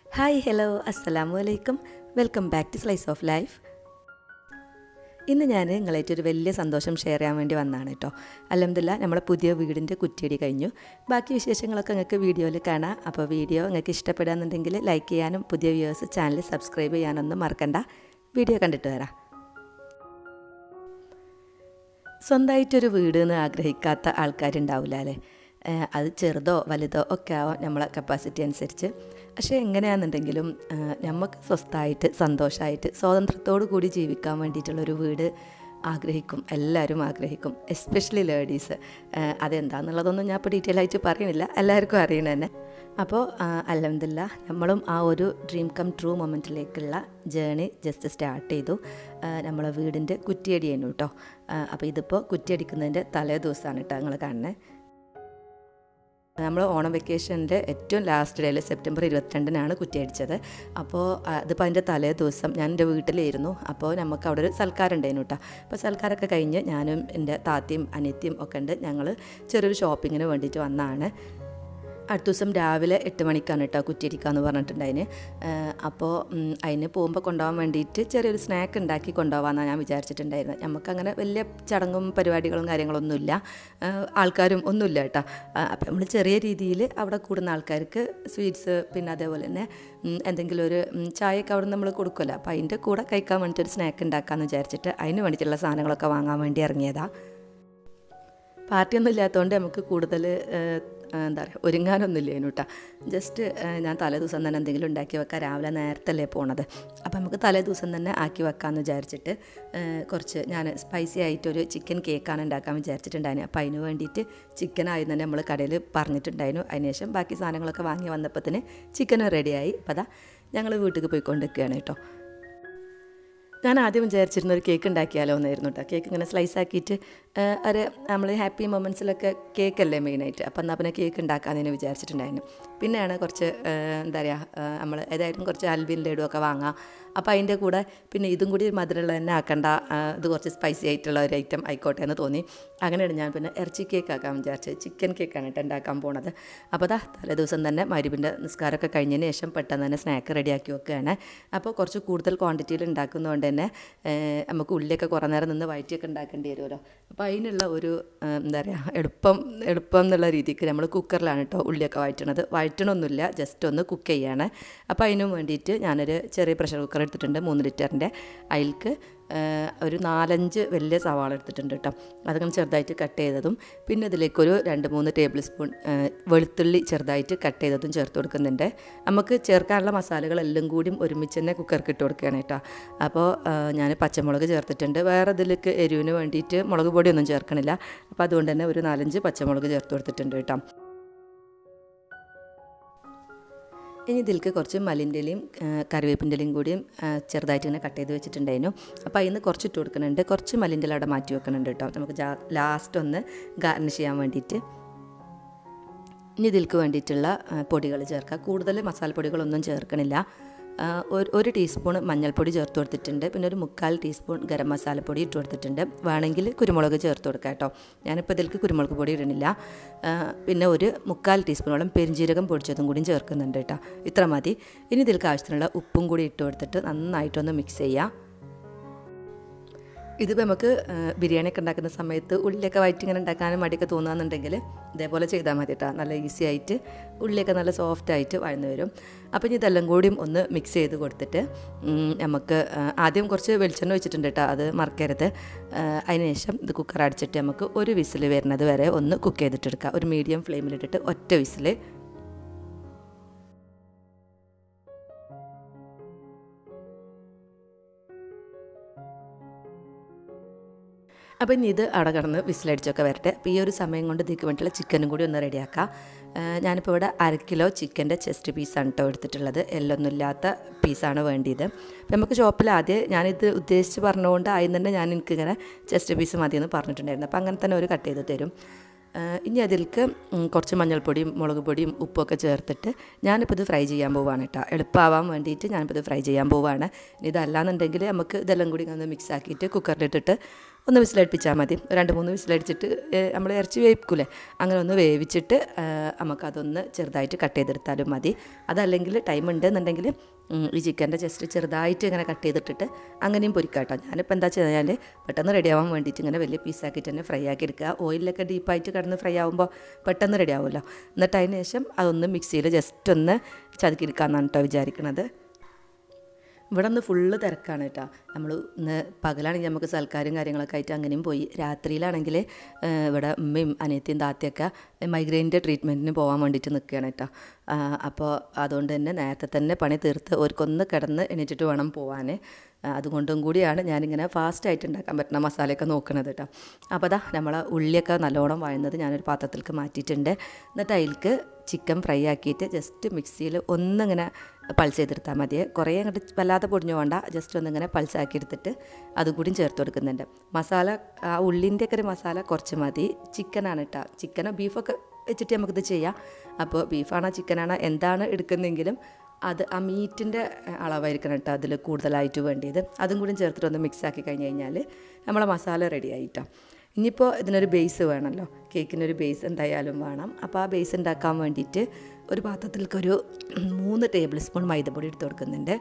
hi hello അസ്സലാമു അലൈക്കും welcome back to slice of life ഇന്ന് ഞാൻ നിങ്ങളായിട്ട് ഒരു വലിയ സന്തോഷം ഷെയർ ചെയ്യാൻ വേണ്ടി വന്നതാണ് കേട്ടോ അലഹമില്ല നമ്മളെ പുതിയ വീടിൻ്റെ കുറ്റിയടി കഴിഞ്ഞു ബാക്കി വിശേഷങ്ങളൊക്കെ നിങ്ങൾക്ക് വീഡിയോയിൽ കാണാം അപ്പോൾ വീഡിയോ നിങ്ങൾക്ക് ഇഷ്ടപ്പെടുകയെന്നുണ്ടെങ്കിൽ ലൈക്ക് ചെയ്യാനും പുതിയ വ്യൂവേഴ്സ് ചാനൽ സബ്സ്ക്രൈബ് ചെയ്യാനൊന്നും മറക്കണ്ട വീഡിയോ കണ്ടിട്ട് വരാം സ്വന്തമായിട്ടൊരു വീട് എന്ന് ആഗ്രഹിക്കാത്ത ആൾക്കാരുണ്ടാവില്ല അല്ലേ ഏഹ് അത് ചെറുതോ വലുതോ ഒക്കെ ആവാം നമ്മളെ കപ്പാസിറ്റി അനുസരിച്ച് പക്ഷേ എങ്ങനെയാണെന്നുണ്ടെങ്കിലും ഏഹ് നമുക്ക് സ്വസ്ഥമായിട്ട് സന്തോഷമായിട്ട് സ്വാതന്ത്ര്യത്തോടു കൂടി ജീവിക്കാൻ വേണ്ടിയിട്ടുള്ളൊരു വീട് ആഗ്രഹിക്കും എല്ലാവരും ആഗ്രഹിക്കും എസ്പെഷ്യലി ലേഡീസ് അതെന്താണെന്നുള്ളതൊന്നും ഞാൻ ഇപ്പോൾ ഡീറ്റെയിൽ ആയിട്ട് പറയുന്നില്ല എല്ലാവർക്കും അറിയണ തന്നെ അപ്പോൾ അലഹമില്ല നമ്മളും ആ ഒരു ഡ്രീം കം ട്രൂ മൊമെൻറ്റിലേക്കുള്ള ജേണി ജസ്റ്റ് സ്റ്റാർട്ട് ചെയ്തു നമ്മളെ വീടിൻ്റെ കുറ്റിയടിയായിരുന്നു കേട്ടോ അപ്പോൾ ഇതിപ്പോൾ കുറ്റിയടിക്കുന്നതിൻ്റെ തലേ ദിവസമാണ് കേട്ടോ നിങ്ങൾ കാണുന്നത് നമ്മൾ ഓണം വെക്കേഷൻ്റെ ഏറ്റവും ലാസ്റ്റ് ഡേയിൽ സെപ്റ്റംബർ ഇരുപത്തിരണ്ടിനാണ് കുറ്റിയടിച്ചത് അപ്പോൾ അതിപ്പോൾ അതിൻ്റെ തലേ ദിവസം ഞാൻ എൻ്റെ വീട്ടിലായിരുന്നു അപ്പോൾ നമുക്ക് അവിടെ ഒരു സൽക്കാരം ഉണ്ടായിരുന്നു കേട്ടോ അപ്പോൾ സൽക്കാരമൊക്കെ കഴിഞ്ഞ് ഞാനും എൻ്റെ താത്തയും അനിയത്തിയും ഒക്കെ ഉണ്ട് ഞങ്ങൾ ചെറിയൊരു ഷോപ്പിങ്ങിന് വേണ്ടിയിട്ട് വന്നതാണ് അടുത്ത ദിവസം രാവിലെ എട്ട് മണിക്കാണ് കേട്ടോ കുറ്റിയടിക്കാന്ന് പറഞ്ഞിട്ടുണ്ടായിന് അപ്പോൾ അതിന് പോകുമ്പോൾ കൊണ്ടുപോകാൻ വേണ്ടിയിട്ട് ചെറിയൊരു സ്നാക്ക് ഉണ്ടാക്കി കൊണ്ടുപോകാമെന്നാണ് ഞാൻ വിചാരിച്ചിട്ടുണ്ടായിരുന്നത് നമുക്കങ്ങനെ വലിയ ചടങ്ങും പരിപാടികളും കാര്യങ്ങളൊന്നുമില്ല ആൾക്കാരും ഒന്നുമില്ല കേട്ടോ അപ്പോൾ നമ്മൾ ചെറിയ രീതിയിൽ അവിടെ കൂടുന്ന ആൾക്കാർക്ക് സ്വീറ്റ്സ് പിന്നെ അതേപോലെ തന്നെ എന്തെങ്കിലും ഒരു ചായയൊക്കെ അവിടെ നമ്മൾ കൊടുക്കുമല്ലോ അപ്പോൾ അതിൻ്റെ കൂടെ കഴിക്കാൻ വേണ്ടിയിട്ട് ഒരു സ്നാക്ക് ഉണ്ടാക്കാമെന്ന് വിചാരിച്ചിട്ട് അതിന് വേണ്ടിയിട്ടുള്ള സാധനങ്ങളൊക്കെ വാങ്ങാൻ വേണ്ടി ഇറങ്ങിയതാണ് പാർട്ടിയൊന്നും ഇല്ലാത്തതുകൊണ്ട് നമുക്ക് കൂടുതൽ എന്താ പറയുക ഒരുങ്ങാനൊന്നുമില്ല കേട്ടോ ജസ്റ്റ് ഞാൻ തലേ ദിവസം തന്നെ എന്തെങ്കിലും ഉണ്ടാക്കി വെക്കാം രാവിലെ നേരത്തല്ലേ പോണത് അപ്പോൾ നമുക്ക് തലേ ദിവസം തന്നെ ആക്കി വെക്കാമെന്ന് വിചാരിച്ചിട്ട് കുറച്ച് ഞാൻ സ്പൈസി ആയിട്ടൊരു ചിക്കൻ കേക്കാണ് ഉണ്ടാക്കാൻ വിചാരിച്ചിട്ടുണ്ടായിരുന്നു അപ്പോൾ അതിന് വേണ്ടിയിട്ട് ചിക്കൻ ആയിരുന്നു തന്നെ നമ്മൾ കടയിൽ പറഞ്ഞിട്ടുണ്ടായിരുന്നു അതിനുശേഷം ബാക്കി സാധനങ്ങളൊക്കെ വാങ്ങി വന്നപ്പോൾ ചിക്കനും റെഡിയായി അപ്പോൾ അതാ ഞങ്ങൾ വീട്ടിൽ പോയിക്കൊണ്ടിരിക്കുകയാണ് കേട്ടോ ഞാൻ ആദ്യം വിചാരിച്ചിരുന്ന ഒരു കേക്ക് ഉണ്ടാക്കിയാലോ എന്നായിരുന്നു കേട്ടോ കേക്ക് ഇങ്ങനെ സ്ലൈസ് ആക്കിയിട്ട് ഒരു നമ്മൾ ഹാപ്പി മൊമെൻറ്റ്സിലൊക്കെ കേക്കല്ലേ മെയിനായിട്ട് അപ്പം എന്നാൽ പിന്നെ കേക്ക് ഉണ്ടാക്കാമെന്ന് വിചാരിച്ചിട്ടുണ്ടായിരുന്നു പിന്നെയാണ് കുറച്ച് എന്താ പറയുക നമ്മൾ ഏതായാലും കുറച്ച് അൽവിൻ ലഡു ഒക്കെ വാങ്ങാം അപ്പോൾ അതിൻ്റെ കൂടെ പിന്നെ ഇതും കൂടി മധുരമുള്ള തന്നെ ആക്കണ്ട ഇത് കുറച്ച് സ്പൈസി ആയിട്ടുള്ള ഒരു ഐറ്റം ആയിക്കോട്ടെ എന്ന് തോന്നി അങ്ങനെയാണ് ഞാൻ പിന്നെ ഇറച്ചി കേക്ക് ആക്കാൻ വിചാരിച്ചത് ചിക്കൻ കേക്കാണ് കേട്ടോ ഉണ്ടാക്കാൻ പോണത് അപ്പോൾ അതാ തലേ ദിവസം തന്നെ മരുവിൻ്റെ നിസ്കാരമൊക്കെ കഴിഞ്ഞതിന് ശേഷം പെട്ടെന്ന് തന്നെ സ്നാക്ക് റെഡിയാക്കി വെക്കുകയാണ് അപ്പോൾ കുറച്ച് കൂടുതൽ ക്വാണ്ടിറ്റിയിൽ ഉണ്ടാക്കുന്നതുകൊണ്ട് തന്നെ നമുക്ക് ഉള്ളിയൊക്കെ കുറേ നേരം നിന്ന് വയറ്റിയൊക്കെ ഉണ്ടാക്കേണ്ടി വരുമല്ലോ അപ്പോൾ അതിനുള്ള ഒരു എന്താ പറയുക എളുപ്പം എളുപ്പം എന്നുള്ള രീതിക്ക് നമ്മൾ കുക്കറിലാണ് കേട്ടോ ഉള്ളിയൊക്കെ വഴറ്റണത് വഴറ്റണമൊന്നുമില്ല ജസ്റ്റ് ഒന്ന് കുക്ക് ചെയ്യാണ് അപ്പോൾ അതിനും വേണ്ടിയിട്ട് ഞാനൊരു ചെറിയ പ്രഷർ കുക്കർ എടുത്തിട്ടുണ്ട് മൂന്ന് ലിറ്ററിൻ്റെ അതിൽക്ക് ഒരു നാലഞ്ച് വലിയ സവാള എടുത്തിട്ടുണ്ട് കേട്ടോ അതങ്ങനെ ചെറുതായിട്ട് കട്ട് ചെയ്തതും പിന്നെ ഇതിലേക്കൊരു രണ്ട് മൂന്ന് ടേബിൾ സ്പൂൺ വെളുത്തുള്ളി ചെറുതായിട്ട് കട്ട് ചെയ്തതും ചേർത്ത് കൊടുക്കുന്നുണ്ട് നമുക്ക് ചേർക്കാനുള്ള മസാലകളെല്ലാം കൂടിയും ഒരുമിച്ച് തന്നെ കുക്കർക്ക് ഇട്ട് കൊടുക്കുകയാണ് കേട്ടോ അപ്പോൾ ഞാൻ പച്ചമുളക് ചേർത്തിട്ടുണ്ട് വേറെ ഇതിലേക്ക് എരിവിന് വേണ്ടിയിട്ട് മുളക് പൊടിയൊന്നും ചേർക്കണില്ല അപ്പോൾ അതുകൊണ്ട് തന്നെ ഒരു നാലഞ്ച് പച്ചമുളക് ചേർത്ത് കൊടുത്തിട്ടുണ്ട് കേട്ടോ ഇനി ഇതിലേക്ക് കുറച്ച് മല്ലിൻ്റെലയും കറിവേപ്പിൻ്റെലയും കൂടിയും ചെറുതായിട്ട് ഇങ്ങനെ കട്ട് ചെയ്ത് വെച്ചിട്ടുണ്ടായിരുന്നു അപ്പോൾ അതിൽ നിന്ന് കുറച്ച് ഇട്ട് കൊടുക്കുന്നുണ്ട് കുറച്ച് മല്ലിൻ്റെ അവിടെ മാറ്റി വെക്കുന്നുണ്ട് കേട്ടോ നമുക്ക് ലാസ്റ്റ് ഒന്ന് ഗാർണിഷ് ചെയ്യാൻ വേണ്ടിയിട്ട് ഇനി ഇതിലേക്ക് വേണ്ടിയിട്ടുള്ള പൊടികൾ ചേർക്കുക കൂടുതൽ മസാലപ്പൊടികളൊന്നും ചേർക്കണില്ല ഒരു ടീസ്പൂൺ മഞ്ഞൾപ്പൊടി ചേർത്ത് കൊടുത്തിട്ടുണ്ട് പിന്നെ ഒരു മുക്കാൽ ടീസ്പൂൺ ഗരം മസാലപ്പൊടി ഇട്ട് കൊടുത്തിട്ടുണ്ട് വേണമെങ്കിൽ കുരുമുളക് ചേർത്ത് കൊടുക്കാം കേട്ടോ ഞാനിപ്പോൾ ഇതിലേക്ക് കുരുമുളക് പൊടി ഇടണില്ല പിന്നെ ഒരു മുക്കാൽ ടീസ്പൂണോളം പെരിഞ്ജീരകം പൊടിച്ചതും കൂടിയും ചേർക്കുന്നുണ്ട് കേട്ടോ ഇത്ര മതി ഇനി ഇതിലേക്ക് ആവശ്യത്തിനുള്ള ഉപ്പും കൂടി ഇട്ട് കൊടുത്തിട്ട് നന്നായിട്ടൊന്ന് മിക്സ് ചെയ്യാം ഇതിപ്പോൾ നമുക്ക് ബിരിയാണിയൊക്കെ ഉണ്ടാക്കുന്ന സമയത്ത് ഉള്ളിയൊക്കെ വയറ്റി ഇങ്ങനെ ഉണ്ടാക്കാനും മടിയൊക്കെ തോന്നുകയെന്നുണ്ടെങ്കിൽ ഇതേപോലെ ചെയ്താൽ മതി കേട്ടോ നല്ല ഈസി ആയിട്ട് ഉള്ളിയൊക്കെ നല്ല സോഫ്റ്റ് ആയിട്ട് വഴന്നു വരും അപ്പോൾ ഇനി ഇതെല്ലാം കൂടിയും ഒന്ന് മിക്സ് ചെയ്ത് കൊടുത്തിട്ട് നമുക്ക് ആദ്യം കുറച്ച് വെളിച്ചെണ്ണ വെച്ചിട്ടുണ്ട് കേട്ടോ അത് മറക്കരുത് അതിനുശേഷം ഇത് കുക്കർ അടിച്ചിട്ട് നമുക്ക് ഒരു വിസിൽ വരുന്നത് വരെ ഒന്ന് കുക്ക് ചെയ്തിട്ടെടുക്കുക ഒരു മീഡിയം ഫ്ലെയിമിലിട്ടിട്ട് ഒറ്റ വിസിൽ അപ്പോൾ ഇനി ഇത് അവിടെ കിടന്ന് വിസിലടിച്ചൊക്കെ വരട്ടെ അപ്പോൾ ഈ ഒരു സമയം കൊണ്ട് ഇതിക്ക് വേണ്ടിയിട്ടുള്ള ചിക്കനും കൂടി ഒന്ന് റെഡിയാക്കാം ഞാനിപ്പോൾ ഇവിടെ അര കിലോ ചിക്കൻ്റെ ചെസ്റ്റ് പീസാണ് കേട്ടോ എടുത്തിട്ടുള്ളത് എല്ലൊന്നും ഇല്ലാത്ത പീസാണ് വേണ്ടിയത് അപ്പോൾ നമുക്ക് ഷോപ്പിൽ ആദ്യം ഞാനിത് ഉദ്ദേശിച്ച് പറഞ്ഞുകൊണ്ട് ആദ്യം തന്നെ ഞാൻ എനിക്കിങ്ങനെ ചെസ്റ്റ് പീസ് മതിയെന്ന് പറഞ്ഞിട്ടുണ്ടായിരുന്നു അപ്പോൾ അങ്ങനെ തന്നെ ഒരു കട്ട് ചെയ്ത് തരും ഇനി അതിലേക്ക് കുറച്ച് മഞ്ഞൾപ്പൊടിയും മുളക് പൊടിയും ഉപ്പൊക്കെ ചേർത്തിട്ട് ഞാനിപ്പോൾ ഇത് ഫ്രൈ ചെയ്യാൻ പോവുകയാണ് കേട്ടോ എളുപ്പമാവാൻ വേണ്ടിയിട്ട് ഞാനിപ്പോൾ ഇത് ഫ്രൈ ചെയ്യാൻ പോവുകയാണ് ഇനി ഇതല്ലാന്നുണ്ടെങ്കിൽ നമുക്ക് ഇതെല്ലാം കൂടി ഒന്ന് മിക്സ് ആക്കിയിട്ട് കുക്കറിലിട്ടിട്ട് ഒന്ന് വിസിലടുപ്പിച്ചാൽ മതി രണ്ട് മൂന്ന് വിസിലടിച്ചിട്ട് നമ്മൾ ഇറച്ചി വേവിക്കൂലേ അങ്ങനെ ഒന്ന് വേവിച്ചിട്ട് ആ, നമുക്കതൊന്ന് ചെറുതായിട്ട് കട്ട് ചെയ്തെടുത്താലും മതി അതല്ലെങ്കിൽ ടൈം ഉണ്ടെന്നുണ്ടെങ്കിൽ ഉം, ഈ ചിക്കൻ്റെ ജസ്റ്റ് ചെറുതായിട്ട് ഇങ്ങനെ കട്ട് ചെയ്തിട്ടിട്ട് അങ്ങനെയും പൊരിക്കാട്ടോ ഞാനിപ്പോൾ എന്താ ചെയ്താൽ പെട്ടെന്ന് റെഡി ആവാൻ വേണ്ടിയിട്ട് ഇങ്ങനെ വലിയ പീസാക്കിയിട്ട് തന്നെ ഫ്രൈ ആക്കി എടുക്കുക ഓയിലൊക്കെ ഡീപ്പായിട്ട് കിടന്ന് ഫ്രൈ ആകുമ്പോൾ പെട്ടെന്ന് റെഡി ആവുമല്ലോ എന്നിട്ട് അതിന് ശേഷം അതൊന്ന് മിക്സിയിൽ ജസ്റ്റ് ഒന്ന് ചതുക്കിയെടുക്കാമെന്നാണ് കേട്ടോ വിചാരിക്കുന്നത് ഇവിടെ നിന്ന് ഫുള്ള് തിരക്കാണ് കേട്ടോ നമ്മൾ ഇന്ന് പകലാണെങ്കിൽ നമുക്ക് സൽക്കാരും കാര്യങ്ങളൊക്കെ ആയിട്ട് അങ്ങനെയും പോയി രാത്രിയിലാണെങ്കിൽ ഏഹ്, ഇവിടെ ഉമ്മയും അനിയത്തിയും താത്തയൊക്കെ മൈഗ്രെയിൻ്റെ ട്രീറ്റ്മെൻറ്റിന് പോകാൻ വേണ്ടിയിട്ട് നിൽക്കുകയാണ് കേട്ടോ ആ, അപ്പോൾ അതുകൊണ്ട് തന്നെ നേരത്തെ തന്നെ പണി തീർത്ത് അവർക്കൊന്ന് കിടന്ന് എണീറ്റിട്ട് വേണം പോകാൻ അതുകൊണ്ടും കൂടിയാണ് ഞാനിങ്ങനെ ഫാസ്റ്റായിട്ട് ഉണ്ടാക്കാൻ പറ്റുന്ന മസാലയൊക്കെ നോക്കുന്നത് കേട്ടോ അപ്പോൾ അതാ നമ്മളെ ഉള്ളിയൊക്കെ നല്ലോണം വഴന്നത് ഞാനൊരു പാത്രത്തിലേക്ക് മാറ്റിയിട്ടുണ്ട് എന്നിട്ട് അതിലേക്ക് ചിക്കൻ ഫ്രൈ ആക്കിയിട്ട് ജസ്റ്റ് മിക്സിയിൽ ഒന്നിങ്ങനെ പൾസ് ചെയ്തെടുത്താൽ മതി കുറേ അങ്ങോട്ട് വല്ലാതെ പൊടിഞ്ഞു വേണ്ട ജസ്റ്റ് ഒന്നിങ്ങനെ പൾസ് ആക്കി എടുത്തിട്ട് അതും കൂടിയും ചേർത്ത് കൊടുക്കുന്നുണ്ട് മസാല ആ ഉള്ളിൻ്റെ ഒക്കെ ഒരു മസാല കുറച്ച് മതി ചിക്കനാണ് കേട്ടോ ചിക്കനോ ബീഫൊക്കെ വെച്ചിട്ട് നമുക്കിത് ചെയ്യാം അപ്പോൾ ബീഫാണോ ചിക്കനാണോ എന്താണ് എടുക്കുന്നതെങ്കിലും അത് ആ മീറ്റിൻ്റെ അളവായിരിക്കണം കേട്ടോ അതിൽ കൂടുതലായിട്ട് വേണ്ടിയത് അതും കൂടി ചേർത്തിട്ട് ഒന്ന് മിക്സ് ആക്കി കഴിഞ്ഞ് കഴിഞ്ഞാൽ നമ്മളെ മസാല റെഡി ആയിട്ടോ ഇനിയിപ്പോൾ ഇതിനൊരു ബേസ് വേണമല്ലോ കേക്കിനൊരു ബേസ് എന്തായാലും വേണം അപ്പോൾ ആ ബേസ് ഉണ്ടാക്കാൻ വേണ്ടിയിട്ട് ഒരു പാത്രത്തിലേക്ക് ഒരു മൂന്ന് ടേബിൾ സ്പൂൺ മൈദപ്പൊടി എടുത്ത് കൊടുക്കുന്നുണ്ട്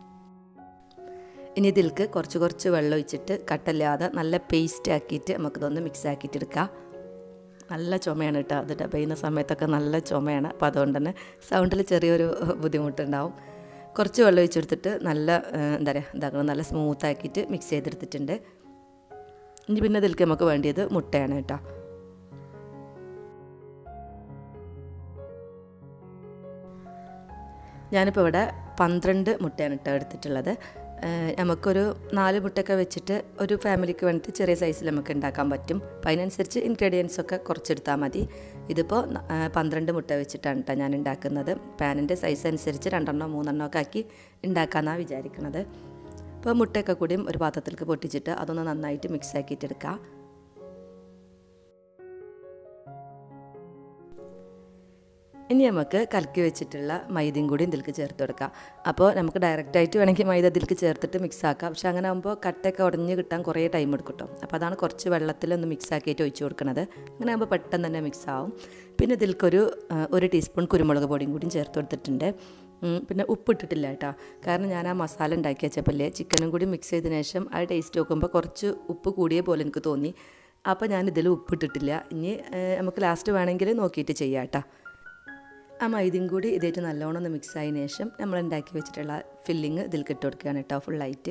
ഇനി ഇതിലേക്ക് കുറച്ച് കുറച്ച് വെള്ളം ഒഴിച്ചിട്ട് കട്ടല്ലാതെ നല്ല പേസ്റ്റ് ആക്കിയിട്ട് നമുക്കിതൊന്ന് മിക്സ് ആക്കിയിട്ട് എടുക്കാം നല്ല ചുമയാണ് കേട്ടോ അത് ഡബ ചെയ്യുന്ന സമയത്തൊക്കെ നല്ല ചുമയാണ് അപ്പോൾ അതുകൊണ്ട് തന്നെ സൗണ്ടിൽ ചെറിയൊരു ബുദ്ധിമുട്ടുണ്ടാവും കുറച്ച് വെള്ളം ഒഴിച്ചെടുത്തിട്ട് നല്ല ഏഹ്, എന്താ പറയുക ഇതാക്കണം നല്ല സ്മൂത്ത് ആക്കിയിട്ട് മിക്സ് ചെയ്തെടുത്തിട്ടുണ്ട് ഇനി പിന്നെ ഇതിലേക്ക് നമുക്ക് വേണ്ടിയത് മുട്ടയാണ് കേട്ടോ ഞാനിപ്പോൾ ഇവിടെ പന്ത്രണ്ട് മുട്ടയാണ് കേട്ടോ എടുത്തിട്ടുള്ളത് ഏഹ് നമുക്കൊരു നാല് മുട്ടയൊക്കെ വെച്ചിട്ട് ഒരു ഫാമിലിക്ക് വേണ്ടിയിട്ട് ചെറിയ സൈസിൽ നമുക്ക് ഉണ്ടാക്കാൻ പറ്റും അപ്പം അതിനനുസരിച്ച് ഇൻഗ്രീഡിയൻസ് ഒക്കെ കുറച്ചെടുത്താൽ മതി ഇതിപ്പോൾ ന- ഏഹ് പന്ത്രണ്ട് മുട്ട വെച്ചിട്ടാണ് കേട്ടോ ഞാൻ ഉണ്ടാക്കുന്നത് പാനിൻ്റെ സൈസ് അനുസരിച്ച് രണ്ടെണ്ണോ മൂന്നെണ്ണോ ഒക്കെ ആക്കി ഉണ്ടാക്കാമെന്നാണ് വിചാരിക്കുന്നത് അപ്പോൾ മുട്ടയൊക്കെ കൂടിയും ഒരു പാത്രത്തിലേക്ക് പൊട്ടിച്ചിട്ട് അതൊന്ന് നന്നായിട്ട് മിക്സ് ആക്കിയിട്ട് എടുക്കാം ഇനി നമുക്ക് കലക്കി വെച്ചിട്ടുള്ള മൈദയും കൂടി ഇതിലേക്ക് ചേർത്ത് കൊടുക്കാം അപ്പോൾ നമുക്ക് ഡയറക്റ്റായിട്ട് വേണമെങ്കിൽ മൈദ ഇതിലേക്ക് ചേർത്തിട്ട് മിക്സ് ആക്കാം പക്ഷെ അങ്ങനെ ആകുമ്പോൾ കട്ടയൊക്കെ ഉടഞ്ഞ് കിട്ടാൻ കുറേ ടൈം എടുക്കും കേട്ടോ അപ്പോൾ അതാണ് കുറച്ച് വെള്ളത്തിലൊന്ന് മിക്സ് ആക്കിയിട്ട് ഒഴിച്ച് കൊടുക്കുന്നത് അങ്ങനെ ആകുമ്പോൾ പെട്ടെന്ന് തന്നെ മിക്സ് ആവും പിന്നെ ഇതിലേക്കൊരു ആ, ഒരു ടീസ്പൂൺ കുരുമുളക് പൊടിയും കൂടിയും ചേർത്ത് കൊടുത്തിട്ടുണ്ട് ഉം, പിന്നെ ഉപ്പിട്ടിട്ടില്ല കേട്ടോ കാരണം ഞാൻ ആ മസാല ഉണ്ടാക്കി വെച്ചപ്പോഴേ ചിക്കനും കൂടി മിക്സ് ചെയ്തതിന് ശേഷം ആ ടേസ്റ്റ് നോക്കുമ്പോൾ കുറച്ച് ഉപ്പ് കൂടിയ പോലെ എനിക്ക് തോന്നി അപ്പോൾ ഞാൻ ഇതിൽ ഉപ്പിട്ടിട്ടില്ല ഇനി ഏ, നമുക്ക് ലാസ്റ്റ് വേണമെങ്കിൽ നോക്കിയിട്ട് ചെയ്യാം കേട്ടോ ആ മൈദയും കൂടി ഇതായിട്ട് നല്ലോണം ഒന്ന് മിക്സ് ആയതിനു ശേഷം നമ്മൾ ഉണ്ടാക്കി വെച്ചിട്ടുള്ള ഫില്ലിങ് ഇതിൽ ഇട്ട് കൊടുക്കുകയാണ് കേട്ടോ ഫുള്ളായിട്ട്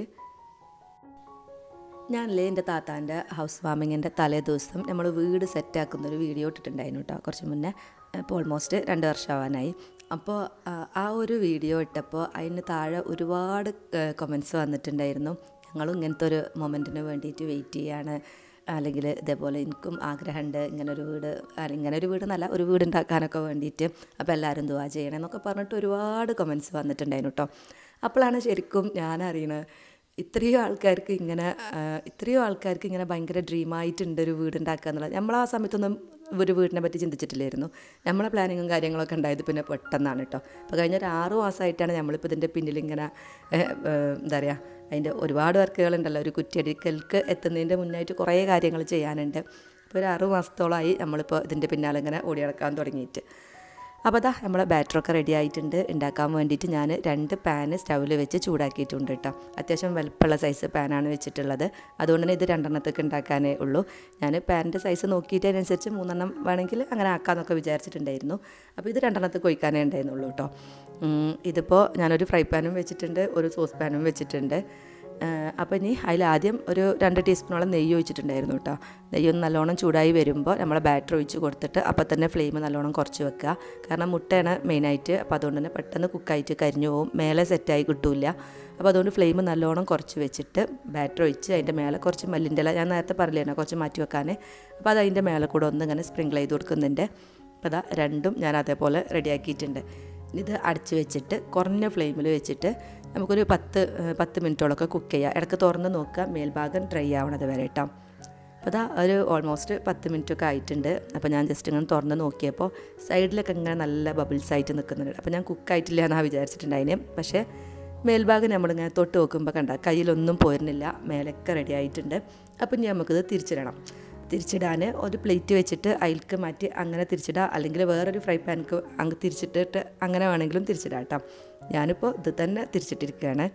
ഞാനല്ലേ എൻ്റെ താത്താൻ്റെ ഹൗസ് വാമിങ്ങിൻ്റെ തലേ ദിവസം നമ്മൾ വീട് സെറ്റാക്കുന്ന ഒരു വീഡിയോ ഇട്ടിട്ടുണ്ടായിരുന്നു കേട്ടോ കുറച്ച് മുന്നേ ഇപ്പോൾ ഓൾമോസ്റ്റ് രണ്ട് വർഷമാവാനായി അപ്പോൾ ആ, ആ ഒരു വീഡിയോ ഇട്ടപ്പോൾ അതിന് താഴെ ഒരുപാട് കമൻസ് വന്നിട്ടുണ്ടായിരുന്നു ഞങ്ങളും ഇങ്ങനത്തെ ഒരു മൊമെൻറ്റിന് വേണ്ടിയിട്ട് വെയിറ്റ് ചെയ്യാണ് അല്ലെങ്കിൽ ഇതേപോലെ എനിക്കും ആഗ്രഹമുണ്ട് ഇങ്ങനെ ഒരു വീട് അല്ല, ഇങ്ങനെ ഒരു വീട് എന്നല്ല ഒരു വീട് ഉണ്ടാക്കാനൊക്കെ വേണ്ടിയിട്ട് അപ്പോൾ എല്ലാവരും ദുവാ ചെയ്യണം എന്നൊക്കെ പറഞ്ഞിട്ട് ഒരുപാട് കമൻസ് വന്നിട്ടുണ്ടായിരുന്നു കേട്ടോ അപ്പോഴാണ് ശരിക്കും ഞാൻ അറിയണത് ഇത്രയും ആൾക്കാർക്ക് ഇങ്ങനെ ആ, ഇത്രയും ആൾക്കാർക്ക് ഇങ്ങനെ ഭയങ്കര ഡ്രീമായിട്ടുണ്ട് ഒരു വീട് ഉണ്ടാക്കുക എന്നുള്ളത് നമ്മൾ ആ സമയത്തൊന്നും ഒരു വീടിനെ പറ്റി ചിന്തിച്ചിട്ടില്ലായിരുന്നു നമ്മളെ പ്ലാനിങ്ങും കാര്യങ്ങളൊക്കെ ഉണ്ടായത് പിന്നെ പെട്ടെന്നാണ് കേട്ടോ അപ്പോൾ കഴിഞ്ഞ ഒരു ആറ് മാസമായിട്ടാണ് നമ്മളിപ്പോൾ ഇതിൻ്റെ പിന്നിൽ ഇങ്ങനെ ഏഹ്, ഏഹ്, എന്താ പറയുക അതിൻ്റെ ഒരുപാട് വർക്കുകളുണ്ടല്ലോ ഒരു കുറ്റിയടിക്കൽക്ക് എത്തുന്നതിൻ്റെ മുന്നായിട്ട് കുറേ കാര്യങ്ങൾ ചെയ്യാനുണ്ട് ഇപ്പോൾ ഒരു ആറ് മാസത്തോളമായി നമ്മളിപ്പോൾ ഇതിൻ്റെ പിന്നാലെ ഇങ്ങനെ ഓടി നടക്കാൻ തുടങ്ങിയിട്ട് അപ്പോൾ അതാ നമ്മളെ ബാറ്ററൊക്കെ റെഡി ആയിട്ടുണ്ട് ഉണ്ടാക്കാൻ വേണ്ടിയിട്ട് ഞാൻ രണ്ട് പാന് സ്റ്റൗവിൽ വെച്ച് ചൂടാക്കിയിട്ടുണ്ട് കേട്ടോ അത്യാവശ്യം വലുപ്പമുള്ള സൈസ് പാനാണ് വെച്ചിട്ടുള്ളത് അതുകൊണ്ട് തന്നെ ഇത് രണ്ടെണ്ണത്തേക്ക് ഉണ്ടാക്കാനേ ഉള്ളൂ ഞാൻ പാനിൻ്റെ സൈസ് നോക്കിയിട്ട് അതിനനുസരിച്ച് മൂന്നെണ്ണം വേണമെങ്കിൽ അങ്ങനെ ആക്കാമെന്നൊക്കെ വിചാരിച്ചിട്ടുണ്ടായിരുന്നു അപ്പോൾ ഇത് രണ്ടെണ്ണത്തേക്ക് ഒഴിക്കാനേ ഉണ്ടായിരുന്നുള്ളൂ കേട്ടോ ഉം, ഇതിപ്പോൾ ഞാനൊരു ഫ്രൈ പാനും വെച്ചിട്ടുണ്ട് ഒരു സോസ് പാനും വെച്ചിട്ടുണ്ട് അപ്പോൾ ഇനി അതിലാദ്യം ഒരു രണ്ട് ടീസ്പൂണോളം നെയ്യ് ഒഴിച്ചിട്ടുണ്ടായിരുന്നു കേട്ടോ നെയ്യ് ഒന്ന് നല്ലോണം ചൂടായി വരുമ്പോൾ നമ്മൾ ബാറ്റർ ഒഴിച്ച് കൊടുത്തിട്ട് അപ്പോൾ തന്നെ ഫ്ലെയിം നല്ലോണം കുറച്ച് വെക്കുക കാരണം മുട്ടയാണ് മെയിനായിട്ട് അപ്പോൾ അതുകൊണ്ട് തന്നെ പെട്ടെന്ന് കുക്കായിട്ട് കരിഞ്ഞു പോകും മേലെ സെറ്റായി കിട്ടില്ല അപ്പോൾ അതുകൊണ്ട് ഫ്ലെയിം നല്ലോണം കുറച്ച് വെച്ചിട്ട് ബാറ്റർ ഒഴിച്ച് അതിൻ്റെ മേലെ കുറച്ച് മല്ലിൻ്റെ ഇല ഞാൻ നേരത്തെ പറഞ്ഞില്ലേ കുറച്ച് മാറ്റി വെക്കാൻ അപ്പോൾ അത് അതിൻ്റെ മേലെ കൂടെ ഒന്ന് ഇങ്ങനെ സ്പ്രിങ്കിൾ ചെയ്ത് കൊടുക്കുന്നുണ്ട് അപ്പോൾ അതാ രണ്ടും ഞാൻ അതേപോലെ റെഡിയാക്കിയിട്ടുണ്ട് ഇത് അടച്ച് വെച്ചിട്ട് കുറഞ്ഞ ഫ്ലെയിമിൽ വെച്ചിട്ട് നമുക്കൊരു പത്ത് ഏഹ്, പത്ത് മിനിറ്റോളൊക്കെ കുക്ക് ചെയ്യുക ഇടയ്ക്ക് തുറന്ന് നോക്കുക മേൽഭാഗം ഡ്രൈ ആവണത് വരെ കേട്ടോ അപ്പോൾ അതാ ഒരു ഓൾമോസ്റ്റ് പത്ത് മിനിറ്റൊക്കെ ആയിട്ടുണ്ട് അപ്പോൾ ഞാൻ ജസ്റ്റ് ഇങ്ങനെ തുറന്ന് നോക്കിയപ്പോൾ സൈഡിലൊക്കെ ഇങ്ങനെ നല്ല ബബിൾസ് ആയിട്ട് നിൽക്കുന്നുണ്ട് അപ്പോൾ ഞാൻ കുക്കായിട്ടില്ല എന്നാണ് വിചാരിച്ചിട്ടുണ്ടായിന് പക്ഷേ മേൽഭാഗം നമ്മളിങ്ങനെ തൊട്ട് നോക്കുമ്പോൾ കണ്ട കയ്യിലൊന്നും പോരുന്നില്ല മേലൊക്കെ റെഡി ആയിട്ടുണ്ട് അപ്പം ഇനി നമുക്കിത് തിരിച്ചിടണം തിരിച്ചിടാൻ ഒരു പ്ലേറ്റ് വെച്ചിട്ട് അതിൽക്ക് മാറ്റി അങ്ങനെ തിരിച്ചിടാം അല്ലെങ്കിൽ വേറൊരു ഫ്രൈ പാൻക്ക് അങ്ങ് തിരിച്ചിട്ടിട്ട് അങ്ങനെ വേണമെങ്കിലും തിരിച്ചിടാം കേട്ടോ ഞാനിപ്പോൾ ഇത് തന്നെ തിരിച്ചിട്ടിരിക്കുകയാണ്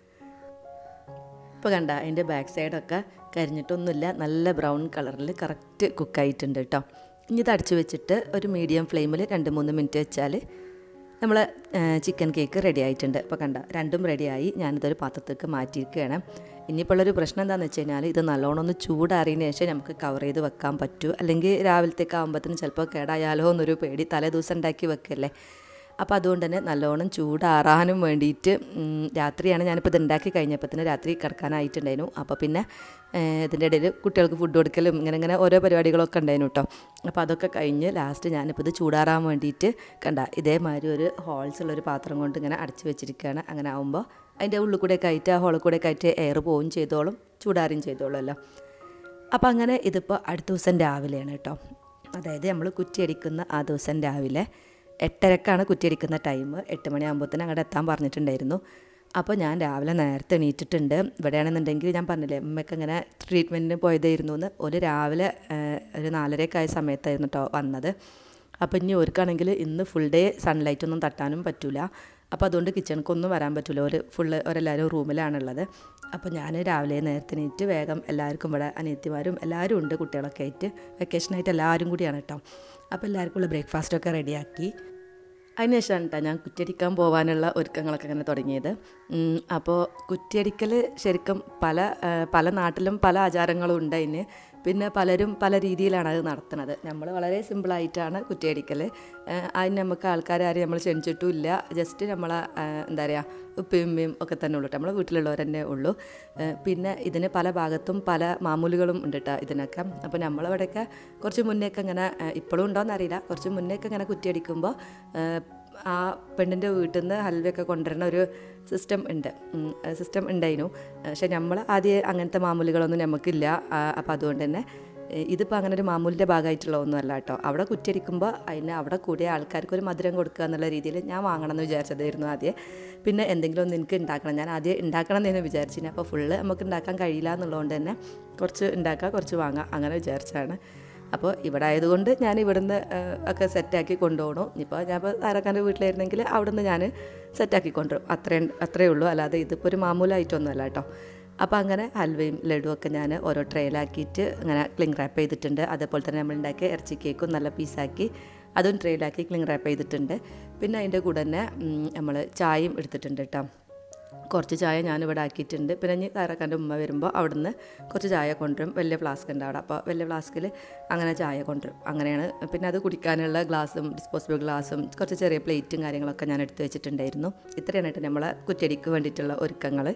ഇപ്പോൾ കണ്ട അതിൻ്റെ ബാക്ക് സൈഡൊക്കെ കരിഞ്ഞിട്ടൊന്നുമില്ല നല്ല ബ്രൗൺ കളറിൽ കറക്റ്റ് കുക്കായിട്ടുണ്ട് കേട്ടോ ഇനി ഇത് അടച്ചു വെച്ചിട്ട് ഒരു മീഡിയം ഫ്ലെയിമിൽ രണ്ട് മൂന്ന് മിനിറ്റ് വെച്ചാൽ നമ്മൾ ചിക്കൻ കേക്ക് റെഡി ആയിട്ടുണ്ട് അപ്പോൾ കണ്ട രണ്ടും റെഡിയായി ഞാനിതൊരു പാത്രത്തേക്ക് മാറ്റിയിരിക്കുകയാണ് ഇനിയിപ്പോൾ ഉള്ളൊരു പ്രശ്നം എന്താണെന്ന് വെച്ച് കഴിഞ്ഞാൽ ഇത് നല്ലോണം ഒന്ന് ചൂടാറിയതിന് ശേഷം നമുക്ക് കവർ ചെയ്ത് വെക്കാൻ പറ്റൂ അല്ലെങ്കിൽ രാവിലത്തേക്ക് ആകുമ്പോഴത്തേന് ചിലപ്പോൾ കേടായാലോ എന്നൊരു പേടി തലേ ദിവസം ഉണ്ടാക്കി വെക്കല്ലേ അപ്പോൾ അതുകൊണ്ട് തന്നെ നല്ലോണം ചൂടാറാനും വേണ്ടിയിട്ട് ഉം, രാത്രിയാണ് ഞാനിപ്പോൾ ഇത് ഉണ്ടാക്കി കഴിഞ്ഞപ്പോൾ രാത്രി കിടക്കാനായിട്ടുണ്ടായിരുന്നു അപ്പോൾ പിന്നെ ഏഹ്, ഇതിൻ്റെ ഇടയിൽ കുട്ടികൾക്ക് ഫുഡ് കൊടുക്കലും ഇങ്ങനെ ഇങ്ങനെ ഓരോ പരിപാടികളൊക്കെ ഉണ്ടായിരുന്നു കേട്ടോ അപ്പോൾ അതൊക്കെ കഴിഞ്ഞ് ലാസ്റ്റ് ഞാനിപ്പോൾ ഇത് ചൂടാറാൻ വേണ്ടിയിട്ട് കണ്ട ഇതേമാതിരി ഒരു ഹോൾസ് ഉള്ളൊരു പാത്രം കൊണ്ട് ഇങ്ങനെ അടച്ച് വെച്ചിരിക്കുകയാണ് അങ്ങനെ ആകുമ്പോൾ അതിൻ്റെ ഉള്ളിൽ കൂടെ കയറ്റി ആ ഹോളിൽ കൂടെ കയറ്റി എയർ പോവുകയും ചെയ്തോളും ചൂടാറുകയും ചെയ്തോളുമല്ലോ അപ്പോൾ അങ്ങനെ ഇതിപ്പോൾ അടുത്ത ദിവസം രാവിലെയാണ് കേട്ടോ അതായത് നമ്മൾ കുറ്റിയടിക്കുന്ന ആ ദിവസം രാവിലെ എട്ടരക്കാണ് കുറ്റിയടിക്കുന്ന ടൈം എട്ട് മണിയാകുമ്പോഴത്തേന് അങ്ങോട്ട് എത്താൻ പറഞ്ഞിട്ടുണ്ടായിരുന്നു അപ്പോൾ ഞാൻ രാവിലെ നേരത്തെ എണീറ്റിട്ടുണ്ട് ഇവിടെയാണെന്നുണ്ടെങ്കിൽ ഞാൻ പറഞ്ഞില്ലേ ഉമ്മയ്ക്ക് അങ്ങനെ ട്രീറ്റ്മെൻറ്റിന് പോയതായിരുന്നു എന്ന് ഒരു രാവിലെ ആ, ഒരു നാലരയൊക്കെ ആയ സമയത്തായിരുന്നു കേട്ടോ വന്നത് അപ്പോൾ ഇനി ഓർക്കാണെങ്കിൽ ഇന്ന് ഫുൾ ഡേ സൺലൈറ്റ് ഒന്നും തട്ടാനും പറ്റില്ല അപ്പോൾ അതുകൊണ്ട് കിച്ചണിക്കൊന്നും വരാൻ പറ്റില്ല ഒരു ഫുള്ള് അവരെല്ലാവരും റൂമിലാണുള്ളത് അപ്പോൾ ഞാൻ രാവിലെ നേരത്തെ എണീറ്റ് വേഗം എല്ലാവർക്കും ഇവിടെ അനിയത്തിമാരും എല്ലാവരും ഉണ്ട് കുട്ടികളൊക്കെ ആയിട്ട് വെക്കേഷനായിട്ട് എല്ലാവരും കൂടിയാണ് കേട്ടോ അപ്പോൾ എല്ലാവർക്കും ഉള്ള ബ്രേക്ക്ഫാസ്റ്റൊക്കെ റെഡിയാക്കി അതിനുശേഷമാണ് കേട്ടോ ഞാൻ കുറ്റിയടിക്കാൻ പോകാനുള്ള ഒരുക്കങ്ങളൊക്കെ അങ്ങനെ തുടങ്ങിയത് ഉം, അപ്പോൾ കുറ്റിയടിക്കൽ ശരിക്കും പല ആ, പല നാട്ടിലും പല ആചാരങ്ങളും ഉണ്ട് അതിന് പിന്നെ പലരും പല രീതിയിലാണ് അത് നടത്തുന്നത് നമ്മൾ വളരെ സിമ്പിളായിട്ടാണ് കുറ്റിയടിക്കൽ അതിന് നമുക്ക് ആൾക്കാരും നമ്മൾ ക്ഷണിച്ചിട്ടും ഇല്ല ജസ്റ്റ് നമ്മളെ ആ, എന്താ പറയുക ഉപ്പയും ഉമ്മയും ഒക്കെ തന്നെ ഉള്ളൂ നമ്മളെ വീട്ടിലുള്ളവർ തന്നെ ഉള്ളൂ ആ, പിന്നെ ഇതിന് പല ഭാഗത്തും പല മാമൂലുകളും ഉണ്ട് കേട്ടോ ഇതിനൊക്കെ അപ്പോൾ നമ്മളവിടെയൊക്കെ കുറച്ച് മുന്നേയൊക്കെ ഇങ്ങനെ ആ, ഇപ്പോഴും ഉണ്ടോയെന്ന് അറിയില്ല കുറച്ച് മുന്നേയൊക്കെ ഇങ്ങനെ കുറ്റിയടിക്കുമ്പോൾ ആ, ആ പെണ്ണിൻ്റെ വീട്ടിൽ നിന്ന് ഹൽവയൊക്കെ കൊണ്ടുവരുന്ന ഒരു സിസ്റ്റം ഉണ്ട് സിസ്റ്റം ഉണ്ടായിരുന്നു പക്ഷേ നമ്മൾ ആദ്യം അങ്ങനത്തെ മാമൂലുകളൊന്നും നമുക്കില്ല അപ്പോൾ അതുകൊണ്ട് തന്നെ ഏഹ് ഇതിപ്പോൾ അങ്ങനെ ഒരു മാമൂലിൻ്റെ ഭാഗമായിട്ടുള്ള ഒന്നുമല്ല കേട്ടോ അവിടെ കുറ്റിയടിക്കുമ്പോൾ അതിന് അവിടെ കൂടിയ ആൾക്കാർക്ക് ഒരു മധുരം കൊടുക്കുക എന്നുള്ള രീതിയിൽ ഞാൻ വാങ്ങണം എന്ന് വിചാരിച്ചതായിരുന്നു ആദ്യം പിന്നെ എന്തെങ്കിലും ഒന്ന് എനിക്ക് ഉണ്ടാക്കണം ഞാൻ ആദ്യം ഉണ്ടാക്കണം എന്ന് വിചാരിച്ചിന് അപ്പോൾ ഫുള്ള് നമുക്ക് ഉണ്ടാക്കാൻ കഴിയില്ല എന്നുള്ളതുകൊണ്ട് തന്നെ കുറച്ച് ഉണ്ടാക്കുക കുറച്ച് വാങ്ങാം അങ്ങനെ വിചാരിച്ചാണ് അപ്പോൾ ഇവിടെ ആയതുകൊണ്ട് ഞാൻ ഇവിടുന്ന് ഏഹ്, ഒക്കെ സെറ്റാക്കി കൊണ്ടുപോകണം ഇപ്പോൾ ഞാൻ ഇപ്പോൾ ആരക്കാൻ്റെ വീട്ടിലായിരുന്നെങ്കിൽ അവിടുന്ന് ഞാൻ സെറ്റാക്കി കൊണ്ടുവരും അത്രയും അത്രയേ ഉള്ളൂ അല്ലാതെ ഇതിപ്പോൾ ഒരു മാമൂലായിട്ടൊന്നുമല്ല കേട്ടോ അപ്പോൾ അങ്ങനെ ഹൽവയും ലഡുവും ഒക്കെ ഞാൻ ഓരോ ട്രെയിലാക്കിയിട്ട് അങ്ങനെ ക്ലിങ് റാപ്പ് ചെയ്തിട്ടുണ്ട് അതേപോലെ തന്നെ നമ്മൾ ഉണ്ടാക്കിയ ഇറച്ചി കേക്കും നല്ല പീസാക്കി അതും ട്രെയിലാക്കി ക്ലിങ് റാപ്പ് ചെയ്തിട്ടുണ്ട് പിന്നെ അതിൻ്റെ കൂടെ തന്നെ നമ്മൾ ചായയും എടുത്തിട്ടുണ്ട് കേട്ടോ കുറച്ച് ചായ ഞാനിവിടെ ആക്കിയിട്ടുണ്ട് പിന്നെ ഇനി താരക്കാൻ്റെ ഉമ്മ വരുമ്പോൾ അവിടുന്ന് കുറച്ച് ചായ കൊണ്ടുവരും വലിയ ഫ്ലാസ്ക് ഉണ്ട് അവിടെ അപ്പോൾ വലിയ ഫ്ലാസ്കിൽ അങ്ങനെ ചായ കൊണ്ടുവരും അങ്ങനെയാണ് പിന്നെ അത് കുടിക്കാനുള്ള ഗ്ലാസും ഡിസ്പോസിബിൾ ഗ്ലാസും കുറച്ച് ചെറിയ പ്ലേറ്റും കാര്യങ്ങളൊക്കെ ഞാൻ എടുത്ത് വെച്ചിട്ടുണ്ടായിരുന്നു ഇത്രയാണ് കേട്ടോ നമ്മളെ കുറ്റടിക്ക് വേണ്ടിയിട്ടുള്ള ഒരുക്കങ്ങൾ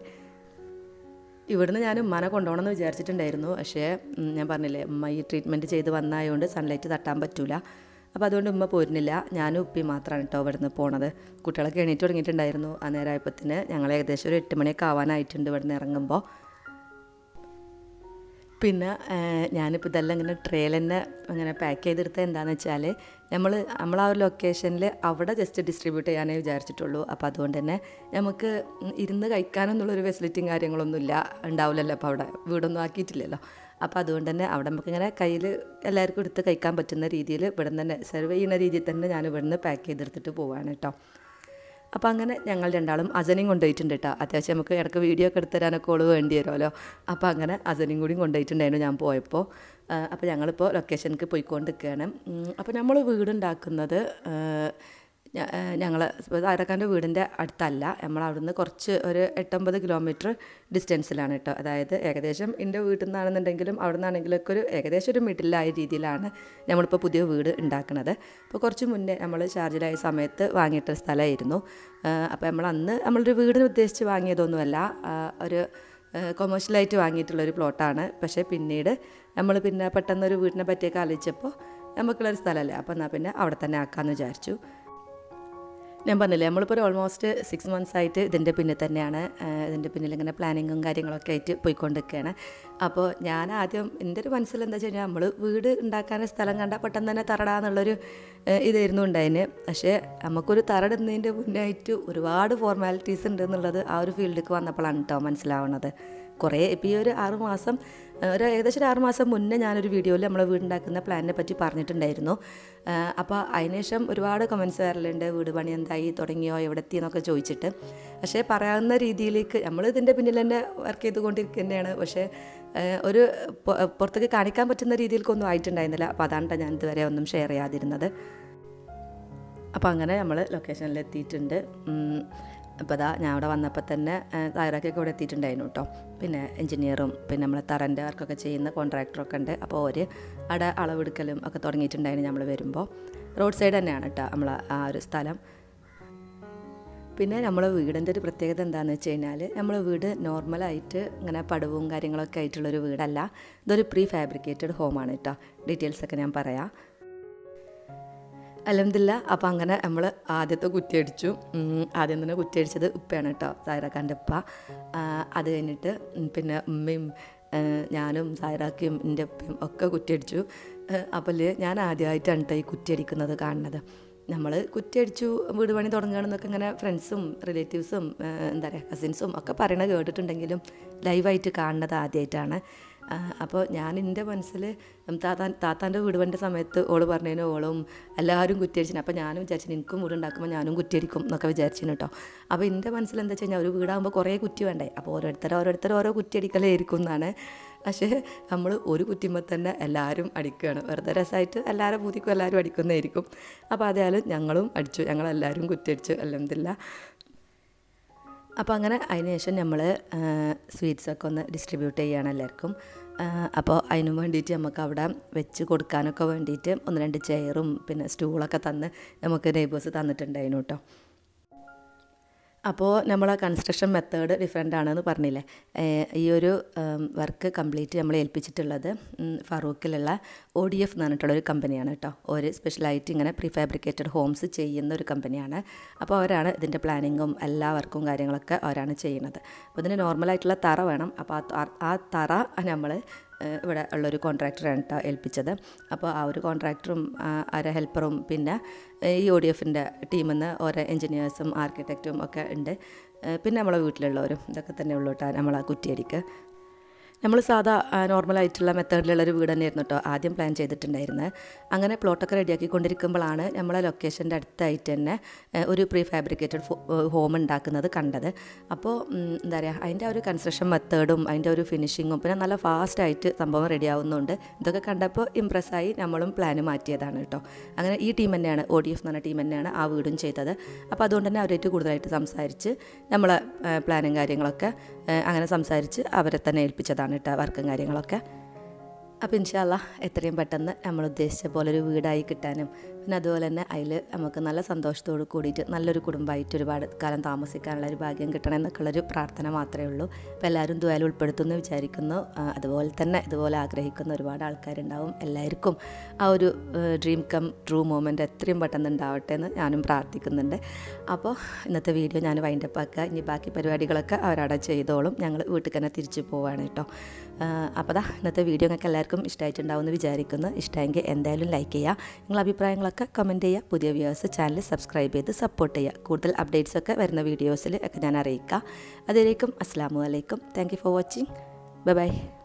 ഇവിടുന്ന് ഞാൻ ഉമ്മാനെ കൊണ്ടുപോകണം എന്ന് വിചാരിച്ചിട്ടുണ്ടായിരുന്നു പക്ഷേ ഉം, ഞാൻ പറഞ്ഞില്ലേ ഉമ്മ ഈ ട്രീറ്റ്മെൻറ്റ് ചെയ്ത് വന്നായതുകൊണ്ട് സൺലൈറ്റ് തട്ടാൻ പറ്റൂല അപ്പോൾ അതുകൊണ്ട് ഉമ്മ പോരുന്നില്ല ഞാനും ഉപ്പി മാത്രമാണ് കേട്ടോ ഇവിടുന്ന് പോണത് കുട്ടികളൊക്കെ എണീറ്റ് തുടങ്ങിയിട്ടുണ്ടായിരുന്നു ആ നേരമായപ്പത്തിന് ഞങ്ങൾ ഏകദേശം ഒരു എട്ട് മണിയൊക്കെ ആവാനായിട്ടുണ്ട് ഇവിടുന്ന് ഇറങ്ങുമ്പോൾ പിന്നെ ഏഹ്, ഞാനിപ്പോൾ ഇതെല്ലാം ഇങ്ങനെ ട്രെയിൽ തന്നെ അങ്ങനെ പാക്ക് ചെയ്തെടുത്തത് എന്താണെന്ന് വെച്ചാൽ നമ്മൾ നമ്മൾ ആ ഒരു ലൊക്കേഷനിൽ അവിടെ ജസ്റ്റ് ഡിസ്ട്രിബ്യൂട്ട് ചെയ്യാനേ വിചാരിച്ചിട്ടുള്ളൂ അപ്പോൾ അതുകൊണ്ട് തന്നെ നമുക്ക് ഇരുന്ന് കഴിക്കാനെന്നുള്ളൊരു ഫെസിലിറ്റിയും കാര്യങ്ങളൊന്നുമില്ല ഉണ്ടാവില്ലല്ലോ അപ്പോൾ അവിടെ വീടൊന്നും ആക്കിയിട്ടില്ലല്ലോ അപ്പോൾ അതുകൊണ്ട് തന്നെ അവിടെ നമുക്കിങ്ങനെ കയ്യിൽ എല്ലാവർക്കും എടുത്ത് കഴിക്കാൻ പറ്റുന്ന രീതിയിൽ ഇവിടെ തന്നെ സെർവ് ചെയ്യുന്ന രീതിയിൽ തന്നെ ഞാൻ ഇവിടുന്ന് പാക്ക് ചെയ്തെടുത്തിട്ട് പോവാണ് കേട്ടോ അപ്പോൾ അങ്ങനെ ഞങ്ങൾ രണ്ടാളും അസനയും കൊണ്ടുപോയിട്ടുണ്ട് കേട്ടോ അത്യാവശ്യം നമുക്ക് ഇടയ്ക്ക് വീഡിയോ ഒക്കെ എടുത്ത് തരാനൊക്കെ ഓള് വേണ്ടി വരുമല്ലോ അപ്പോൾ അങ്ങനെ അസനയും കൂടി കൊണ്ടുപോയിട്ടുണ്ടായിരുന്നു ഞാൻ പോയപ്പോൾ ആ, അപ്പോൾ ഞങ്ങളിപ്പോൾ ലൊക്കേഷനിലേക്ക് പോയിക്കൊണ്ടിരിക്കുകയാണ് ഉം, അപ്പോൾ നമ്മൾ വീടുണ്ടാക്കുന്നത് ഞങ്ങൾ ആരക്കാൻ്റെ വീടിൻ്റെ അടുത്തല്ല നമ്മൾ അവിടുന്ന് കുറച്ച് ഒരു എട്ടൊമ്പത് കിലോമീറ്റർ ഡിസ്റ്റൻസിലാണ് കേട്ടോ അതായത് ഏകദേശം എൻ്റെ വീട്ടിൽ നിന്നാണെന്നുണ്ടെങ്കിലും അവിടെ നിന്നാണെങ്കിലൊക്കെ ഒരു ഏകദേശം ഒരു മിഡിലായ രീതിയിലാണ് നമ്മളിപ്പോൾ പുതിയ വീട് ഉണ്ടാക്കുന്നത് അപ്പോൾ കുറച്ച് മുന്നേ നമ്മൾ ഷാർജിലായ സമയത്ത് വാങ്ങിയിട്ട സ്ഥലമായിരുന്നു അപ്പോൾ നമ്മൾ അന്ന് നമ്മളൊരു വീടിന് ഉദ്ദേശിച്ച് വാങ്ങിയതൊന്നുമല്ല ആ, ഒരു കൊമേഴ്ഷ്യലായിട്ട് വാങ്ങിയിട്ടുള്ളൊരു പ്ലോട്ടാണ് പക്ഷേ പിന്നീട് നമ്മൾ പിന്നെ പെട്ടെന്നൊരു വീടിനെ പറ്റിയൊക്കെ ആലോചിച്ചപ്പോൾ നമുക്കുള്ളൊരു സ്ഥലമല്ലേ അപ്പോൾ എന്നാൽ പിന്നെ അവിടെ തന്നെ ആക്കാമെന്ന് വിചാരിച്ചു ഞാൻ പറഞ്ഞില്ലേ നമ്മളിപ്പോൾ ഒരു ഓൾമോസ്റ്റ് സിക്സ് മന്ത്സ് ആയിട്ട് ഇതിൻ്റെ പിന്നിൽ തന്നെയാണ് ആ, ഇതിൻ്റെ പിന്നിൽ ഇങ്ങനെ പ്ലാനിങ്ങും കാര്യങ്ങളൊക്കെ ആയിട്ട് പോയിക്കൊണ്ടിരിക്കുകയാണ് അപ്പോൾ ഞാൻ ആദ്യം എൻ്റെ ഒരു മനസ്സിൽ എന്താ വെച്ച് കഴിഞ്ഞാൽ നമ്മൾ വീട് ഉണ്ടാക്കാൻ സ്ഥലം കണ്ടാൽ പെട്ടെന്ന് തന്നെ തറടാന്നുള്ളൊരു ആ, ഇതായിരുന്നു ഉണ്ടായിന് പക്ഷേ നമുക്കൊരു തറടുന്നതിൻ്റെ മുന്നായിട്ട് ഒരുപാട് ഫോർമാലിറ്റീസ് ഉണ്ട് എന്നുള്ളത് ആ ഒരു ഫീൽഡിലേക്ക് വന്നപ്പോഴാണ് കേട്ടോ മനസ്സിലാവുന്നത് കുറേ ഇപ്പോൾ ഈ ഒരു ആറ് മാസം ആ, ഒരു ഏകദേശം ഒരു ആറ് മാസം മുന്നേ ഞാനൊരു വീഡിയോയിൽ നമ്മളെ വീടുണ്ടാക്കുന്ന പ്ലാനിനെ പറ്റി പറഞ്ഞിട്ടുണ്ടായിരുന്നു ആ, അപ്പോൾ അതിനുശേഷം ഒരുപാട് കമൻസ് വരലുണ്ട് വീട് പണി എന്തായി തുടങ്ങിയോ എവിടെ എത്തി എന്നൊക്കെ ചോദിച്ചിട്ട് പക്ഷേ പറയാവുന്ന രീതിയിലേക്ക് നമ്മൾ ഇതിൻ്റെ പിന്നിൽ തന്നെ വർക്ക് ചെയ്തുകൊണ്ടിരിക്കുന്നതാണ് പക്ഷേ ആ, ഒരു പൊ- പുറത്തേക്ക് കാണിക്കാൻ പറ്റുന്ന രീതിയിലേക്കൊന്നും ആയിട്ടുണ്ടായിരുന്നില്ല അപ്പോൾ അതാണ് ട്ടോ ഞാൻ ഇതുവരെ ഒന്നും ഷെയർ ചെയ്യാതിരുന്നത് അപ്പോൾ അങ്ങനെ നമ്മൾ ലൊക്കേഷനിൽ എത്തിയിട്ടുണ്ട് ഉം, അപ്പോൾ അതാ ഞാൻ അവിടെ വന്നപ്പോൾ തന്നെ തായറാക്കൊക്കെ ഇവിടെ എത്തിയിട്ടുണ്ടായിരുന്നു കേട്ടോ പിന്നെ എഞ്ചിനീയറും പിന്നെ നമ്മളെ തറൻ്റെ വർക്കൊക്കെ ചെയ്യുന്ന കോൺട്രാക്ടറൊക്കെ ഉണ്ട് അപ്പോൾ ഒരു അവിടെ അളവെടുക്കലും ഒക്കെ തുടങ്ങിയിട്ടുണ്ടായിരുന്നു നമ്മൾ വരുമ്പോൾ റോഡ് സൈഡ് തന്നെയാണ് കേട്ടോ നമ്മൾ ആ ഒരു സ്ഥലം പിന്നെ നമ്മളെ വീടിൻ്റെ ഒരു പ്രത്യേകത എന്താണെന്ന് വെച്ച് കഴിഞ്ഞാൽ നമ്മളെ വീട് നോർമലായിട്ട് ഇങ്ങനെ പടവും കാര്യങ്ങളൊക്കെ ആയിട്ടുള്ളൊരു വീടല്ല ഇതൊരു പ്രീ ഫാബ്രിക്കേറ്റഡ് ഹോമാണ് കേട്ടോ ഡീറ്റെയിൽസൊക്കെ ഞാൻ പറയാം അലഹമില്ല അപ്പോൾ അങ്ങനെ നമ്മൾ ആദ്യത്തെ കുറ്റിയടിച്ചു ഉം, ആദ്യം തന്നെ കുറ്റിയടിച്ചത് ഉപ്പയാണ് കേട്ടോ സായറാക്കാൻ്റെ ഉപ്പ ആ, അത് കഴിഞ്ഞിട്ട് ഉം, പിന്നെ ഉമ്മയും ആ, ഞാനും സായറാക്കയും എൻ്റെ ഉപ്പയും ഒക്കെ കുറ്റിയടിച്ചു അപ്പോൾ ഞാൻ ആദ്യമായിട്ടാണ് കേട്ടോ ഈ കുറ്റിയടിക്കുന്നത് കാണുന്നത് നമ്മൾ കുറ്റിയടിച്ചു വീട് പണി തുടങ്ങുകയാണെന്നൊക്കെ ഇങ്ങനെ ഫ്രണ്ട്സും റിലേറ്റീവ്സും എന്താ പറയുക കസിൻസും ഒക്കെ പറയണത് കേട്ടിട്ടുണ്ടെങ്കിലും ലൈവായിട്ട് കാണുന്നത് ആദ്യമായിട്ടാണ് ആ, അപ്പോൾ ഞാൻ എൻ്റെ മനസ്സിൽ താത്താൻ താത്താൻ്റെ വീട് പണിൻ്റെ സമയത്ത് ഓള് പറഞ്ഞതിന് ഓളും എല്ലാവരും കുറ്റിയടിച്ചിന് അപ്പോൾ ഞാനും വിചാരിച്ചു എനിക്കും വീട് ഉണ്ടാക്കുമ്പോൾ ഞാനും കുറ്റിയടിക്കും എന്നൊക്കെ വിചാരിച്ചിന് കേട്ടോ അപ്പോൾ എൻ്റെ മനസ്സിൽ എന്താ വെച്ച് കഴിഞ്ഞാൽ ഒരു വീടാകുമ്പോൾ കുറേ കുറ്റി വേണ്ടേ അപ്പോൾ ഓരോരുത്തർ ഓരോരുത്തർ ഓരോ കുറ്റിയടിക്കലായിരിക്കും എന്നാണ് പക്ഷേ നമ്മൾ ഒരു കുറ്റിയുമ്പോൾ തന്നെ എല്ലാവരും അടിക്കുകയാണ് വെറുതെ രസമായിട്ട് എല്ലാവരും പൂതിക്കും എല്ലാവരും അടിക്കുന്നതായിരിക്കും അപ്പോൾ അതായാലും ഞങ്ങളും അടിച്ചു ഞങ്ങളെല്ലാവരും കുറ്റിയടിച്ചു അല്ലെന്നില്ല അപ്പോൾ അങ്ങനെ അതിന് ശേഷം നമ്മൾ സ്വീറ്റ്സൊക്കെ ഒന്ന് ഡിസ്ട്രിബ്യൂട്ട് ചെയ്യുകയാണ് എല്ലാവർക്കും ആ, അപ്പോൾ അതിനും വേണ്ടിയിട്ട് നമുക്ക് അവിടെ വെച്ച് കൊടുക്കാനൊക്കെ വേണ്ടിയിട്ട് ഒന്ന് രണ്ട് ചെയറും പിന്നെ സ്റ്റൂളൊക്കെ തന്ന് നമുക്ക് നെയ്ബേഴ്സ് തന്നിട്ടുണ്ടായിരുന്നു കേട്ടോ അപ്പോൾ നമ്മളെ കൺസ്ട്രക്ഷൻ മെത്തേഡ് ഡിഫറെൻ്റ് ആണെന്ന് പറഞ്ഞില്ലേ ഏഹ് ഈ ഒരു വർക്ക് കംപ്ലീറ്റ് നമ്മൾ ഏൽപ്പിച്ചിട്ടുള്ളത് ഉം, ഫറൂഖിലുള്ള ഒ ഡി എഫ് എന്ന് പറഞ്ഞിട്ടുള്ള ഒരു കമ്പനിയാണ് കേട്ടോ ഒരു സ്പെഷ്യലായിട്ട് ഇങ്ങനെ പ്രീ ഫാബ്രിക്കേറ്റഡ് ഹോംസ് ചെയ്യുന്ന ഒരു കമ്പനിയാണ് അപ്പോൾ അവരാണ് ഇതിൻ്റെ പ്ലാനിങ്ങും എല്ലാ വർക്കും കാര്യങ്ങളൊക്കെ അവരാണ് ചെയ്യുന്നത് അപ്പോൾ ഇതിന് നോർമലായിട്ടുള്ള തറ വേണം അപ്പോൾ ആ ത- ആ തറ നമ്മൾ ഏഹ് ഇവിടെ ഉള്ളൊരു കോൺട്രാക്ടറാണ് കേട്ടോ ഏൽപ്പിച്ചത് അപ്പോൾ ആ ഒരു കോൺട്രാക്ടറും അവരെ ഹെൽപ്പറും പിന്നെ ഏഹ് ഈ ഒ ഡി എഫിൻ്റെ ടീമിൽ നിന്ന് ഓരോ എൻജിനീയേഴ്സും ആർക്കിടെക്റ്റും ഒക്കെ ഉണ്ട് ഏഹ് പിന്നെ നമ്മളെ വീട്ടിലുള്ളവരും ഇതൊക്കെ തന്നെ ഉള്ളൂ കേട്ടോ നമ്മളെ കുറ്റിയടിക്ക് നമ്മൾ സാധാ നോർമലായിട്ടുള്ള മെത്തേഡിലുള്ളൊരു വീട് തന്നെയായിരുന്നു കേട്ടോ ആദ്യം പ്ലാൻ ചെയ്തിട്ടുണ്ടായിരുന്നത് അങ്ങനെ പ്ലോട്ടൊക്കെ റെഡിയാക്കിക്കൊണ്ടിരിക്കുമ്പോഴാണ് നമ്മളെ ലൊക്കേഷൻ്റെ അടുത്തായിട്ട് തന്നെ ഏഹ്, ഒരു പ്രീ ഫാബ്രിക്കേറ്റഡ് ഹോം ഉണ്ടാക്കുന്നത് കണ്ടത് അപ്പോൾ ഉം, എന്താ പറയുക അതിൻ്റെ ആ ഒരു കൺസ്ട്രക്ഷൻ മെത്തേഡും അതിൻ്റെ ഒരു ഫിനിഷിങ്ങും പിന്നെ നല്ല ഫാസ്റ്റായിട്ട് സംഭവം റെഡി ആവുന്നുണ്ട് ഇതൊക്കെ കണ്ടപ്പോൾ ഇമ്പ്രസ്സായി നമ്മളും പ്ലാൻ മാറ്റിയതാണ് കേട്ടോ അങ്ങനെ ഈ ടീം തന്നെയാണ് ഒ ഡി എഫ് എന്ന് പറഞ്ഞ ടീം തന്നെയാണ് ആ വീടും ചെയ്തത് അപ്പോൾ അതുകൊണ്ട് തന്നെ അവരായിട്ട് കൂടുതലായിട്ട് സംസാരിച്ച് നമ്മളെ പ്ലാനും കാര്യങ്ങളൊക്കെ ഏഹ്, അങ്ങനെ സംസാരിച്ച് അവരെ തന്നെ ഏൽപ്പിച്ചതാണ് കേട്ടോ വർക്കും കാര്യങ്ങളൊക്കെ അപ്പോൾ ഇൻഷാല്ല എത്രയും പെട്ടെന്ന് നമ്മൾ ഉദ്ദേശിച്ച പോലെ ഒരു വീടായി കിട്ടാനും പിന്നെ അതുപോലെ തന്നെ അതിൽ നമുക്ക് നല്ല സന്തോഷത്തോട് കൂടിയിട്ട് നല്ലൊരു കുടുംബമായിട്ട് ഒരുപാട് കാലം താമസിക്കാനുള്ള ഒരു ഭാഗ്യം കിട്ടണം എന്നൊക്കെയുള്ളൊരു പ്രാർത്ഥന മാത്രമേ ഉള്ളൂ അപ്പോൾ എല്ലാവരും ദ്വാരം ഉൾപ്പെടുത്തുമെന്ന് വിചാരിക്കുന്നു ആ, അതുപോലെ തന്നെ ഇതുപോലെ ആഗ്രഹിക്കുന്ന ഒരുപാട് ആൾക്കാരുണ്ടാവും എല്ലാവർക്കും ആ ഒരു ഡ്രീം കം ട്രൂ മൂമെൻറ്റ് എത്രയും പെട്ടെന്ന് ഉണ്ടാവട്ടെ എന്ന് ഞാനും പ്രാർത്ഥിക്കുന്നുണ്ട് അപ്പോൾ ഇന്നത്തെ വീഡിയോ ഞാൻ വൈൻഡപ്പ് ആക്കുക ഇനി ബാക്കി പരിപാടികളൊക്കെ അവരവിടെ ചെയ്തോളും ഞങ്ങൾ വീട്ടിൽ തന്നെ തിരിച്ചു പോവാണ് കേട്ടോ അപ്പോൾ ദാ ഇന്നത്തെ വീഡിയോ നിങ്ങൾക്ക് എല്ലാവർക്കും ഇഷ്ടമായിട്ടുണ്ടാവുമെന്ന് വിചാരിക്കുന്നു ഇഷ്ടമെങ്കിൽ എന്തായാലും ലൈക്ക് ചെയ്യുക നിങ്ങളുടെ അഭിപ്രായങ്ങളൊക്കെ കമൻറ്റ് ചെയ്യുക പുതിയ വ്യൂവേഴ്സ് ചാനൽ സബ്സ്ക്രൈബ് ചെയ്ത് സപ്പോർട്ട് ചെയ്യുക കൂടുതൽ അപ്ഡേറ്റ്സ് ഒക്കെ വരുന്ന വീഡിയോസിൽ ഒക്കെ ഞാൻ അറിയിക്കുക അതിലേക്കും അസ്സാം വലൈക്കും thank you for watching bye by